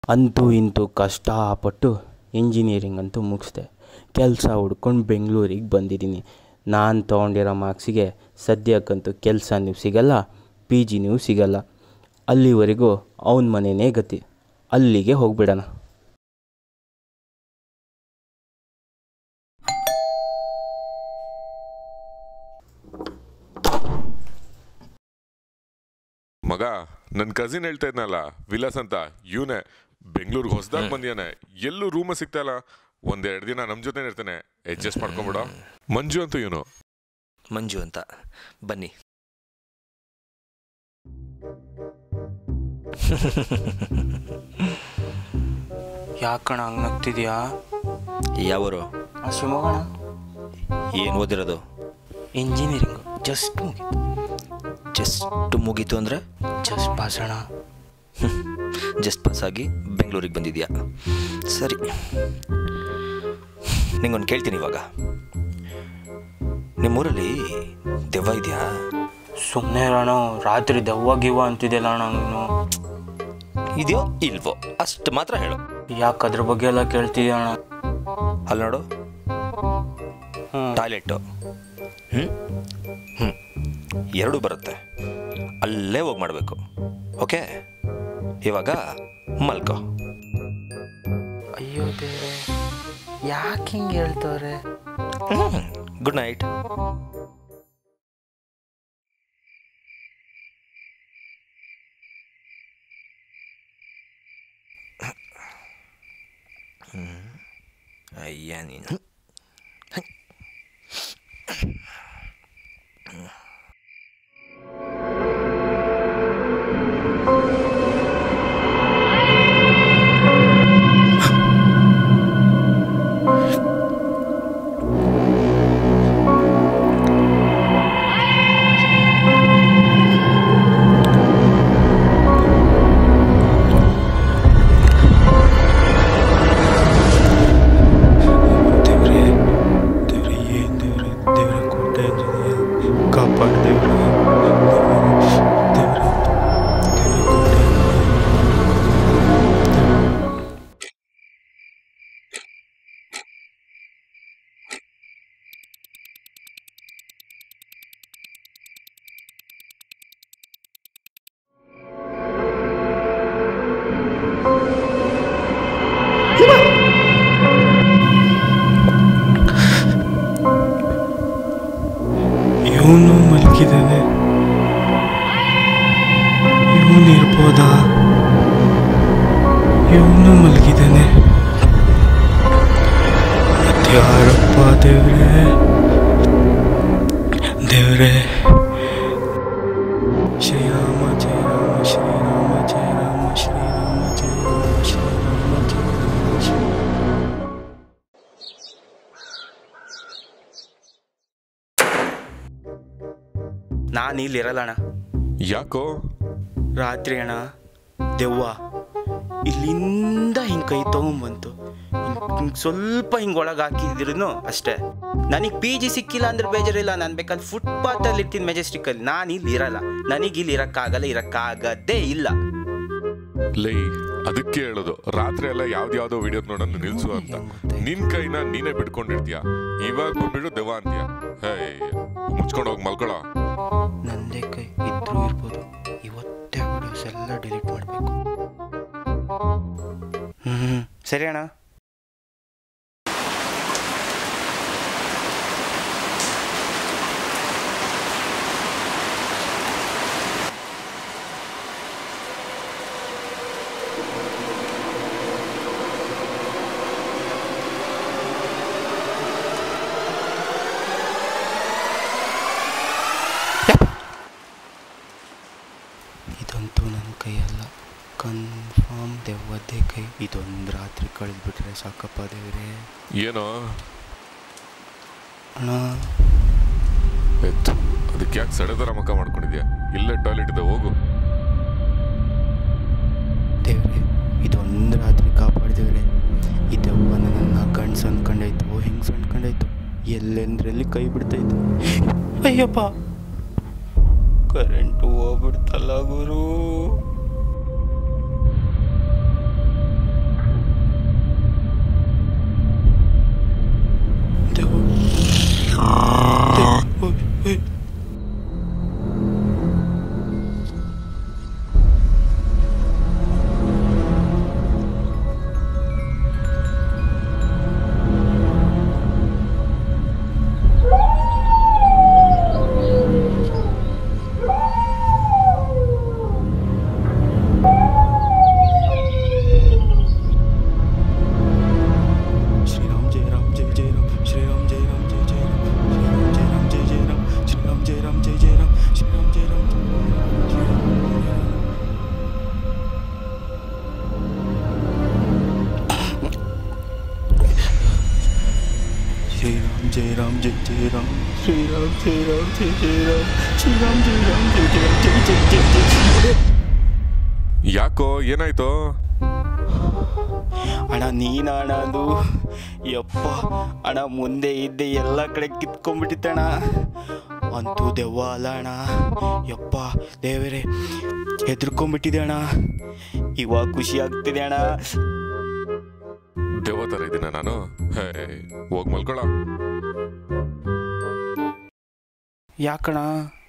ಅಂತೂ ಇಂತೂ ಕಷ್ಟಪಟ್ಟು ಇಂಜಿನಿಯರಿಂಗ್ ಅಂತೂ ಮುಗಿಸ್ದೆ ಕೆಲಸ ಹುಡ್ಕೊಂಡು ಬೆಂಗಳೂರಿಗೆ ಬಂದಿದ್ದೀನಿ ನಾನು ತೊಗೊಂಡಿರೋ ಮಾರ್ಕ್ಸಿಗೆ ಸದ್ಯಕ್ಕಂತೂ ಕೆಲಸನೂ ಸಿಗಲ್ಲ ಪಿ ಜಿನೂ ಸಿಗಲ್ಲ ಅಲ್ಲಿವರೆಗೂ ಅವನ ಮನೆಯೇ ಗತಿ ಅಲ್ಲಿಗೆ ಹೋಗ್ಬಿಡೋಣ ಮಗ ನನ್ನ ಕಸಿನ್ ಹೇಳ್ತಾ ಇದ್ನಲ್ಲ ವಿಲಾಸ್ ಅಂತ ಇವನೇ ಬೆಂಗಳೂರಿಗೆ ಹೊಸದಾಗಿ ಬಂದಿಯಾನೆ ಎಲ್ಲೂ ರೂಮ ಸಿಗ್ತಾಯಿಲ್ಲ ಒಂದೆರಡು ದಿನ ನಮ್ಮ ಜೊತೆ ಇರ್ತಾನೆ ಅಡ್ಜಸ್ಟ್ ಮಾಡ್ಕೊಂಬಿಡ ಮಂಜು ಅಂತೂ ಇವನು ಮಂಜು ಅಂತ ಬನ್ನಿ ಯಾಕಣ ಹಂಗೆ ನಗ್ತಿದ್ಯಾ ಯಾವರು ಆ ಶಿವಮೊಗ್ಗಣ ಏನು ಓದಿರೋದು ಇಂಜಿನಿಯರಿಂಗು ಜಸ್ಟ್ ಮುಗೀತು ಜಸ್ಟ್ ಮುಗೀತು ಅಂದರೆ ಜಸ್ಟ್ ಪಾಸಣ ಜಸ್ಟ್ ಪಾಸ್ ಆಗಿ ಬೆಂಗಳೂರಿಗೆ ಬಂದಿದ್ಯಾ ಸರಿ ನಿಂಗೊಂದು ಕೇಳ್ತೀನಿ ಇವಾಗ ನಿಮ್ಮೂರಲ್ಲಿ ದೆವ್ವ ಇದೆಯಾ ಸುಮ್ಮನೆ ಅಣ್ಣ ರಾತ್ರಿ ದೆವ್ವ ಗಿವ್ವ ಅಂತಿದೆಯಲ್ಲ ಅಣ್ಣ ನೀನು ಇದೆಯೋ ಇಲ್ವೋ ಅಷ್ಟು ಮಾತ್ರ ಹೇಳು ಯಾಕೆ ಅದ್ರ ಬಗ್ಗೆ ಎಲ್ಲ ಕೇಳ್ತಿದ್ಯ ಅಣ್ಣ ಅಲ್ಲಿ ನೋಡು ಹ್ಞೂ ಟಾಯ್ಲೆಟು ಹ್ಞೂ ಹ್ಞೂ ಎರಡು ಬರುತ್ತೆ ಅಲ್ಲೇ ಹೋಗಿ ಮಾಡಬೇಕು ಓಕೆ ಇವಾಗ ಮಲ್ಕೋ ಅಯ್ಯೋ ದೇವ್ರೆ ಯಾಕೆ ಹಿಂಗೆ ಹೇಳ್ತವ್ರೆ ಗುಡ್ ನೈಟ್ ಅಯ್ಯ ನೀನು ದೇವ್ರೆ ದೇವ್ರೆ ಏನ್ ದೇವ್ರೆ ದೇವ್ರೆ ಕೋಟೆ ಅಂಜನೇಯ ಕಾಪಾಡು ದೇವ್ರೆ ದೇವ್ರೆ ದೇವ್ರೆ ದೇವ್ರೆ ಕೋಟೆ ಇವನು ಮಲಗಿದ್ದಾನೆ ಇವನು ಇರ್ಬೋದಾ ಇವನು ಮಲಗಿದ್ದಾನೆ ಮತ್ಯಾರಪ್ಪ ದೇವ್ರೆ ದೇವ್ರೆ ಶ್ರೀರಾಮ ಜಯ ರಾಮ ಶ್ರೀರಾಮ ಜಯ ರಾಮ ಶ್ರೀರಾಮ ಜಯ ರಾಮ ಶ್ರೀರಾಮ ಜಯ ರಾಮ ಶ್ರೀ ನಾನು ಇಲ್ಲಿ ಇರಲ್ಲ ಅಣ್ಣ ಯಾಕೋ ರಾತ್ರಿ ಅಣ್ಣ ದೆವ್ವ ಇಲ್ಲಿಂದ ಹಿಂಗೆ ಕೈ ತೊಗೊಂಬಂತು ಹಿಂಗೆ ಸ್ವಲ್ಪ ಹಿಂಗೆ ಒಳಗೆ ಹಾಕಿದ್ರು ಅಷ್ಟೇ ನನಗೆ ಪಿ ಜಿ ಸಿಕ್ಕಿಲ್ಲ ಅಂದ್ರೆ ಬೇಜಾರಿಲ್ಲ ನಾನು ಬೇಕಾದ್ರೆ ಫುಟ್ಪಾತಲ್ಲಿ ಇರ್ತೀನಿ ಮೆಜೆಸ್ಟಿಕ್ಕಲ್ಲಿ ನಾನು ಇಲ್ಲಿ ಇರಲ್ಲ ನನಗೆ ಇಲ್ಲಿ ಇರೋಕ್ಕಾಗಲ್ಲ ಇರೋಕ್ಕಾಗದೇ ಇಲ್ಲ ಲೈ ಅದಕ್ಕೆ ಹೇಳೋದು ರಾತ್ರಿ ಎಲ್ಲ ಯಾವ್ದ್ಯಾವ್ದೋ ವಿಡಿಯೋ ನೋಡೋದು ನಿಲ್ಸು ಅಂತ ನಿನ್ ಕೈನ ನೀನೇ ಬಿಟ್ಕೊಂಡಿರ್ತೀಯ ಇವಾಗ ಬಂದ್ಬಿಟ್ಟು ದೆವ್ವ ಅಂತೀಯ ಹೇ ಮುಚ್ಕೊಂಡು ಹೋಗಿ ಮಲ್ಕೊಳೋ ನಂದೇ ಕೈ ಇದ್ರೂ ಇರ್ಬೋದು ಇವತ್ತೇ ವಿಡಿಯೋಸ್ ಎಲ್ಲ ಡಿಲೀಟ್ ಮಾಡಬೇಕು ಹ್ಞೂ ಸರಿ ಅಣ್ಣ ಇದಂತೂ ನನ್ನ ಕೈಯಲ್ಲ ಕನ್ಫರ್ಮ್ ದೆವ್ವದ್ದೇ ಕೈ ಇದೊಂದು ರಾತ್ರಿ ಕಳೆದ್ಬಿಟ್ರೆ ಸಾಕಪ್ಪ ದೇವ್ರೆ ಏನೋ ಅಣ್ಣ ಎತ್ತು ಅದಕ್ಕೆ ಯಾಕೆ ಸಡೆದರ ಮುಖ ಮಾಡ್ಕೊಂಡಿದ್ಯಾ ಇಲ್ಲೇ ಟಾಯ್ಲೆಟ್ ಇದೆ ಹೋಗು ದೇವ್ರೆ ಇದೊಂದು ರಾತ್ರಿ ಕಾಪಾಡಿದೇವ್ರೆ ಈ ದೆವ್ವ ನನ್ನ ಗಂಡ್ಸು ಅನ್ಕೊಂಡಾಯ್ತು ಹೆಂಗ್ಸು ಅನ್ಕೊಂಡಾಯ್ತು ಎಲ್ಲೆಂದ್ರಲ್ಲಿ ಕೈ ಬಿಡ್ತೈತೆ ಅಯ್ಯಪ್ಪ ಕರೆಂಟು ಹೋಗ್ಬಿಡ್ತಲ್ಲ ಗುರು ಜಯ ರಾಮ್ ಜಯ ಜಯ ರಾಮ್ ಶ್ರೀರಾಮ್ ಜಯ ರಾಮ್ ಜಯ ಜಯ ರಾಮ್ ಶ್ರೀರಾಮ್ ಜಯ ರಾಮ್ ಜಯ ಜಯ ರಾಮ್ ಜಯ ಜಯ ಜಯ ಜಯ ಶ್ರೀರಾಮ್ ಯಾಕೋ ಏನಾಯ್ತು ಅಣ್ಣ ನೀನ ಅಣ್ಣ ಅದು ಯಪ್ಪ ಅಣ್ಣ ಮುಂದೆ ಇದ್ದೆ ಎಲ್ಲ ಕಡೆ ಕಿತ್ಕೊಂಡ್ಬಿಟ್ಟಿತ್ತಣ್ಣ ಅಂತೂ ದೆವ್ವ ಅಲ್ಲ ಅಣ್ಣ ಯಪ್ಪ ದೇವರೇ ಹೆದರ್ಕೊಂಡ್ಬಿಟ್ಟಿದೆ ಅಣ್ಣ ಇವಾಗ ಖುಷಿ ಆಗ್ತಿದೆ ಅಣ್ಣ ದೆವ್ವ ಥರ ಇದ್ದೀನ ನಾನು ಹೇ ಹೋಗ್ ಮಲ್ಕೊಳ ಯಾಕಣ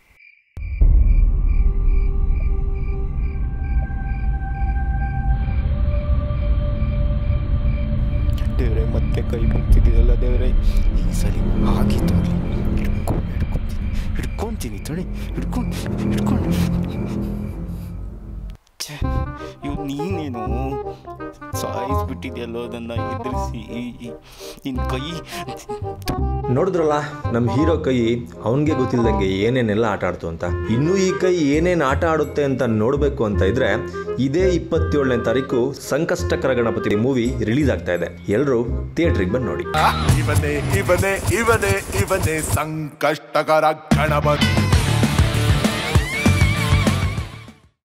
ದೇವ್ರೆ ಮತ್ತೆ ಕೈ ಮುಗ್ತಿದ್ದೀರಲ್ಲ ದೇವ್ರೆ ಈ ಸಲ ಆಗಿತ್ತು ಅಲ್ಲಿ ಹಿಡ್ಕೊಂಡು ಹಿಡ್ಕೊಂತೀನಿ ಹಿಡ್ಕೊಂತೀನಿ ತೊಳೆ ಹಿಡ್ಕೊಂಡು ಹಿಡ್ಕೊಂಡು ಛೆ, ಇವ್ ನೀನೇನು ಸಾಯಿಸ್ಬಿಟ್ಟಿದೆಯಲ್ಲೋ ನನ್ನ ಎದುರಿಸಿ ನಿನ್ನ ಕೈ ನೋಡಿದ್ರಲ್ಲ ನಮ್ಮ ಹೀರೋ ಕೈ ಅವನಿಗೆ ಗೊತ್ತಿಲ್ದಂಗೆ ಏನೇನೆಲ್ಲ ಆಟ ಆಡ್ತು ಅಂತ ಇನ್ನೂ ಈ ಕೈ ಏನೇನು ಆಟ ಆಡುತ್ತೆ ಅಂತ ನೋಡಬೇಕು ಅಂತ ಇದ್ರೆ ಇದೇ ಇಪ್ಪತ್ತೇಳನೇ ತಾರೀಕು ಸಂಕಷ್ಟಕರ ಗಣಪತಿ ಮೂವಿ ರಿಲೀಸ್ ಆಗ್ತಾ ಇದೆ ಎಲ್ಲರೂ ಥಿಯೇಟ್ರಿಗೆ ಬಂದು ನೋಡಿ ಇವನೇ ಇವನೇ ಇವನೇ ಇವನೇ ಸಂಕಷ್ಟಕರ ಗಣಪತಿ